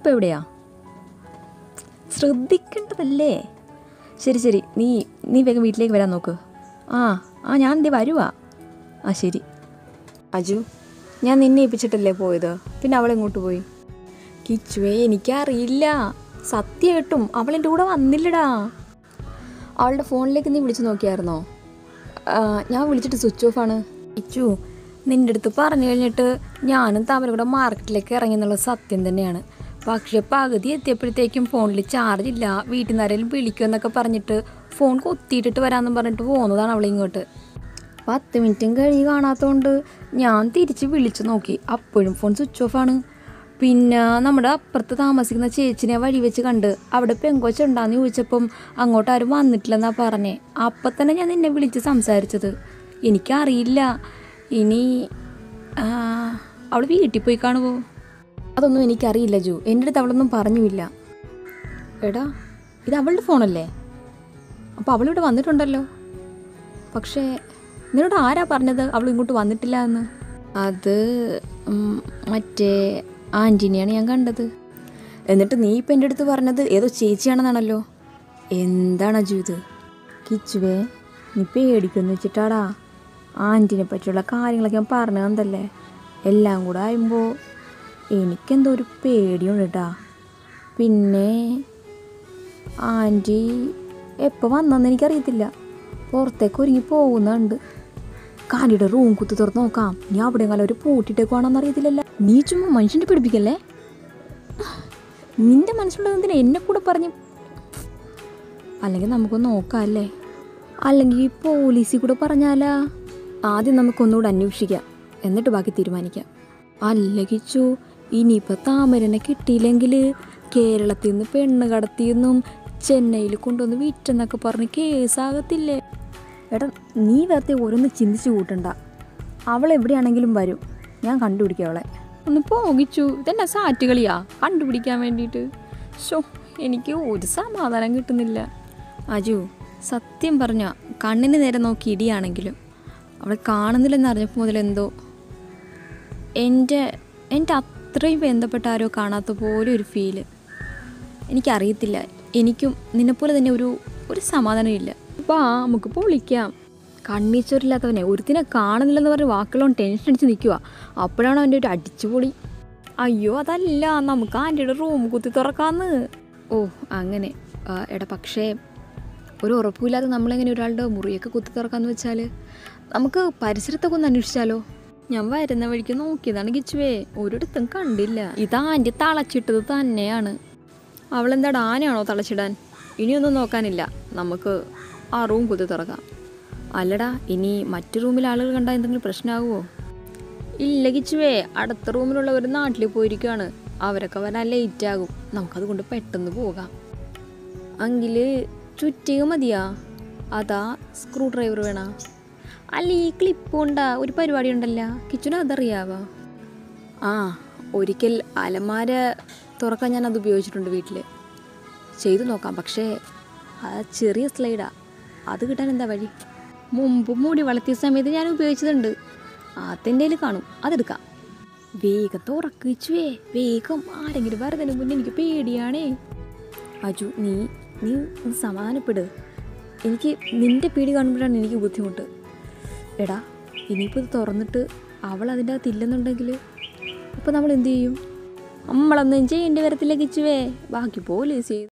ഇപ്പം എവിടെയാ ശ്രദ്ധിക്കേണ്ടതല്ലേ ശരി ശരി നീ നീ വേഗം വീട്ടിലേക്ക് വരാൻ നോക്ക് ആ ആ ഞാൻ എന്തേ വരുവാ ആ ശരി അജു ഞാൻ നിന്നെ ഏൽപ്പിച്ചിട്ടല്ലേ പോയത് പിന്നെ അവൾ എങ്ങോട്ട് പോയി കിച്ചുവേ എനിക്കറിയില്ല സത്യമായിട്ടും അവൾ എൻ്റെ കൂടെ വന്നില്ലടാ അവളുടെ ഫോണിലേക്ക് നീ വിളിച്ചു നോക്കിയായിരുന്നോ ആ, ഞാൻ വിളിച്ചിട്ട് സ്വിച്ച് ഓഫ് ആണ് കിച്ചു നിൻ്റെ അടുത്ത് പറഞ്ഞു കഴിഞ്ഞിട്ട് ഞാനും തമ്മിൽ കൂടെ മാർക്കറ്റിലേക്ക് ഇറങ്ങി എന്നുള്ളത് സത്യം തന്നെയാണ് പക്ഷേ പകുതി എത്തിയപ്പോഴത്തേക്കും ഫോണിൽ ചാർജ് ഇല്ല വീട്ടിൽ നിന്ന് ആരെങ്കിലും വിളിക്കുമെന്നൊക്കെ പറഞ്ഞിട്ട് ഫോൺ കൊത്തിയിട്ടിട്ട് വരാമെന്ന് പറഞ്ഞിട്ട് പോകുന്നതാണ് അവൾ ഇങ്ങോട്ട് പത്ത് മിനിറ്റും കഴിഞ്ഞ് കാണാത്തതുകൊണ്ട് ഞാൻ തിരിച്ച് വിളിച്ചു നോക്കി അപ്പോഴും ഫോൺ സ്വിച്ച് ഓഫ് ആണ് പിന്നെ നമ്മുടെ അപ്പുറത്ത് താമസിക്കുന്ന ചേച്ചിനെ വഴി വെച്ച് കണ്ട് അവിടെ പെങ്കൊച്ചുണ്ടാന്ന് ചോദിച്ചപ്പം അങ്ങോട്ട് ആരും വന്നിട്ടില്ലെന്നാ പറഞ്ഞേ അപ്പം തന്നെ ഞാൻ നിന്നെ വിളിച്ച് സംസാരിച്ചത് എനിക്കറിയില്ല ഇനി അവൾ വീട്ടിൽ പോയി കാണുമോ അതൊന്നും എനിക്കറിയില്ല ജു എൻ്റെ അടുത്ത് അവളൊന്നും പറഞ്ഞുമില്ല എടാ ഇത് അവളുടെ ഫോണല്ലേ അപ്പോൾ അവളിവിടെ വന്നിട്ടുണ്ടല്ലോ പക്ഷേ നിന്നോട് ആരാ പറഞ്ഞത് അവൾ ഇങ്ങോട്ട് വന്നിട്ടില്ല എന്ന് അത് ഉം, മറ്റേ ആൻറ്റിനെയാണ് ഞാൻ കണ്ടത് എന്നിട്ട് നീ ഇപ്പം എൻ്റെ അടുത്ത് പറഞ്ഞത് ഏതോ ചേച്ചിയാണെന്നാണല്ലോ എന്താണ് അജു ഇത് കിച്ചുവേ നീ പേടിക്കുമെന്ന് വെച്ചിട്ടാടാ ആൻറ്റിനെ പറ്റിയുള്ള കാര്യങ്ങളൊക്കെ ഞാൻ പറഞ്ഞു തന്നതല്ലേ എല്ലാം കൂടെ ആയുമ്പോൾ എനിക്കെന്തോ ഒരു പേടിയുണ്ട് കേട്ടാ പിന്നെ ആൻറ്റി എപ്പോൾ വന്നെന്ന് എനിക്കറിയത്തില്ല പുറത്തേക്ക് ഒരുങ്ങി പോകുന്നുണ്ട് കാലിയുടെ റൂം കുത്തി തുറന്ന് നോക്കാം നീ അവിടെ കാലം ഒരു പൂട്ടിട്ടേക്കുവാണെന്ന് അറിയത്തില്ലല്ലോ നീ ചുമ്മാ മനുഷ്യൻ്റെ പിടിപ്പിക്കല്ലേ നിന്റെ മനസ്സിലുള്ളത് എന്തിനാ എന്നെ കൂടെ പറഞ്ഞു അല്ലെങ്കിൽ നമുക്കൊന്ന് നോക്കാം അല്ലേ അല്ലെങ്കിൽ ഈ പോലീസിൽ കൂടെ പറഞ്ഞാലാ ആദ്യം നമുക്കൊന്നുകൂടെ അന്വേഷിക്കാം എന്നിട്ട് ബാക്കി തീരുമാനിക്കാം അല്ല കിച്ചു ഇനിയിപ്പോൾ താമരനെ കിട്ടിയില്ലെങ്കിൽ കേരളത്തിൽ നിന്ന് പെണ്ണ് കടത്തിയെന്നും ചെന്നൈയിൽ കൊണ്ടുവന്ന് വിറ്റെന്നൊക്കെ പറഞ്ഞ് കേസാകത്തില്ലേ എടാ നീ വെറുതെ ഓരോന്ന് ചിന്തിച്ച് കൂട്ടണ്ട അവൾ എവിടെയാണെങ്കിലും വരും ഞാൻ കണ്ടുപിടിക്കാം അവളെ ഒന്ന് പോകിച്ചു ഇതെന്നെ സാറ്റ് കളിയാ കണ്ടുപിടിക്കാൻ വേണ്ടിയിട്ട് ഷോ എനിക്ക് ഒരു സമാധാനം കിട്ടുന്നില്ല അജു സത്യം പറഞ്ഞ കണ്ണിന് നേരെ നോക്കി ഇടിയാണെങ്കിലും അവൾ കാണുന്നില്ലെന്ന് അറിഞ്ഞപ്പോൾ മുതൽ എന്തോ എൻ്റെ എൻ്റെ അത്രയും ബന്ധപ്പെട്ട ആരോ കാണാത്ത പോലെ ഒരു ഫീല് എനിക്കറിയത്തില്ല എനിക്കും നിന്നെപ്പോലെ തന്നെ ഒരു ഒരു സമാധാനമില്ല വാ നമുക്ക് പൊളിക്കാം കണ്ണീച്ചോരില്ലാത്തവനെ ഒരുത്തിനെ കാണുന്നില്ലെന്ന് പറഞ്ഞ് വാക്കുകളോണ്ട് ടെൻഷൻ അടിച്ച് നിൽക്കുക അപ്പോഴാണ് അവൻ്റെ ഒരു അടിച്ചുപൊളി അയ്യോ അതല്ല നമുക്ക് ആൻറ്റിയുടെ റൂം കുത്തി തുറക്കാന്ന് ഓ അങ്ങനെ ആ, എടാ പക്ഷേ ഒരു ഉറപ്പുമില്ലാതെ നമ്മളെങ്ങനെ ഒരാളുടെ മുറിയൊക്കെ കുത്തി തുറക്കാന്ന് വെച്ചാൽ നമുക്ക് പരിസരത്തൊക്കെ ഒന്ന് അന്വേഷിച്ചാലോ ഞാൻ വരുന്ന വഴിക്ക് നോക്കിയതാണ് കിച്ചുവേ ഒരിടത്തും കണ്ടില്ല ഇത് ആൻറ്റി തളച്ചിട്ടത് തന്നെയാണ് അവളെന്താടാ ആനയാണോ തളച്ചിടാൻ ഇനിയൊന്നും നോക്കാനില്ല നമുക്ക് ആ റൂം കുത്തി തുറക്കാം അല്ലടാ ഇനി മറ്റു റൂമിൽ ആളുകൾ കണ്ടാൽ എന്തെങ്കിലും പ്രശ്നമാകുമോ ഇല്ല കിച്ചുവേ അടുത്ത റൂമിലുള്ളവർ നാട്ടിൽ പോയിരിക്കുകയാണ് അവരൊക്കെ വരാൻ ലേറ്റ് ആകും നമുക്കതുകൊണ്ട് പെട്ടെന്ന് പോകാം അങ്കിൽ ചുറ്റിക മതിയാ അതാ സ്ക്രൂ ഡ്രൈവർ വേണ അല്ല ഈ ക്ലിപ്പ് ഉണ്ടാ ഒരു പരിപാടി ഉണ്ടല്ലോ കിച്ചുന് അതറിയാവാ ആ ഒരിക്കൽ അലമാര തുറക്കാൻ ഞാൻ അത് ഉപയോഗിച്ചിട്ടുണ്ട് വീട്ടിൽ ചെയ്തു നോക്കാം പക്ഷേ ആ ചെറിയ സ്ലൈഡാ അത് കിട്ടാൻ എന്താ വഴി മുമ്പ് മുടി വളർത്തിയ സമയത്ത് ഞാൻ ഉപയോഗിച്ചതുണ്ട് അതെൻ്റെ കാണും അതെടുക്കാം വേഗം തുറക്കിച്ചുവേ വേഗം ആരെങ്കിലും വരുന്നതിന് മുന്നേ എനിക്ക് പേടിയാണേ അജു നീ നീ ഒന്ന് സമാധാനപ്പെട് എനിക്ക് നിന്റെ പേടി കാണുമ്പോഴാണ് എനിക്ക് ബുദ്ധിമുട്ട് എടാ ഇനിയിപ്പോൾ ഇത് തുറന്നിട്ട് അവൾ അതിൻ്റെ അകത്ത് ഇല്ലെന്നുണ്ടെങ്കിൽ അപ്പോൾ നമ്മൾ എന്ത് ചെയ്യും നമ്മളൊന്നും ചെയ്യേണ്ടി വരത്തില്ല കിച്ചുവേ ബാക്കി പോലീസ് ചെയ്യും